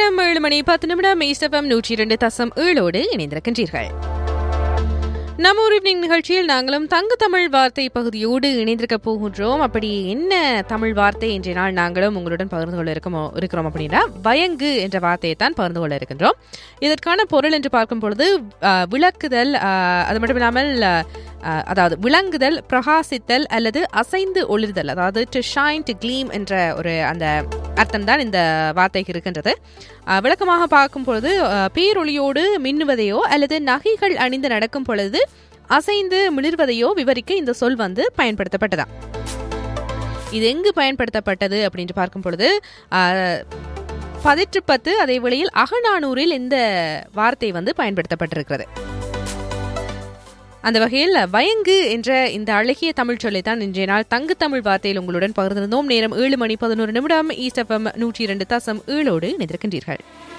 நேரம் ஏழு மணி பத்து நிமிடம் ஈஸ்டபம் நூற்றி இரண்டு தசம் ஏழோடு இணைந்திருக்கின்றீர்கள் நம்ம ஒரு ஈவினிங் நிகழ்ச்சியில் நாங்களும் தங்க தமிழ் வார்த்தை பகுதியோடு இணைந்திருக்க போகின்றோம் அப்படி என்ன தமிழ் வார்த்தை இன்றைய நாள் நாங்களும் உங்களுடன் பகிர்ந்து கொள்ள இருக்கமோ இருக்கிறோம் அப்படின்னா வயங்கு என்ற வார்த்தையை தான் பகிர்ந்து கொள்ள இருக்கின்றோம் இதற்கான பொருள் என்று பார்க்கும் பொழுது ஆஹ், விளக்குதல் ஆஹ், அது மட்டும் இல்லாமல் ஆஹ், அதாவது விளங்குதல் பிரகாசித்தல் அல்லது அசைந்து ஒளிர்தல் அதாவது டு ஷைன் டு க்ளீம் என்ற ஒரு அந்த அர்த்தம் தான் இந்த வார்த்தைக்கு இருக்கின்றது ஆஹ், விளக்கமாக பார்க்கும் பொழுது ஆஹ், பேரொளியோடு மின்னுவதையோ அல்லது நகைகள் அணிந்து நடக்கும் பொழுது அசைந்து மிளிர்வதையோ விவரிக்க இந்த சொல் வந்து பயன்படுத்தப்பட்டதா இது எங்கு பயன்படுத்தப்பட்டது அப்படின்னு பார்க்கும் பொழுது ஆஹ், பதிற்று பத்து அதே வேளையில் அகநானூரில் இந்த வார்த்தை வந்து பயன்படுத்தப்பட்டிருக்கிறது அந்த வகையில் வயங்கு என்ற இந்த அழகிய தமிழ் சொல்லை தான் இன்றைய நாள் தங்கு தமிழ் வார்த்தையில் உங்களுடன் பகிர்ந்திருந்தோம் நேரம் ஏழு மணி பதினோரு நிமிடம் ஈஸ்ட் எஃப்எம் நூற்றி இரண்டு தசம் ஏழோடு இணைந்திருக்கின்றீர்கள்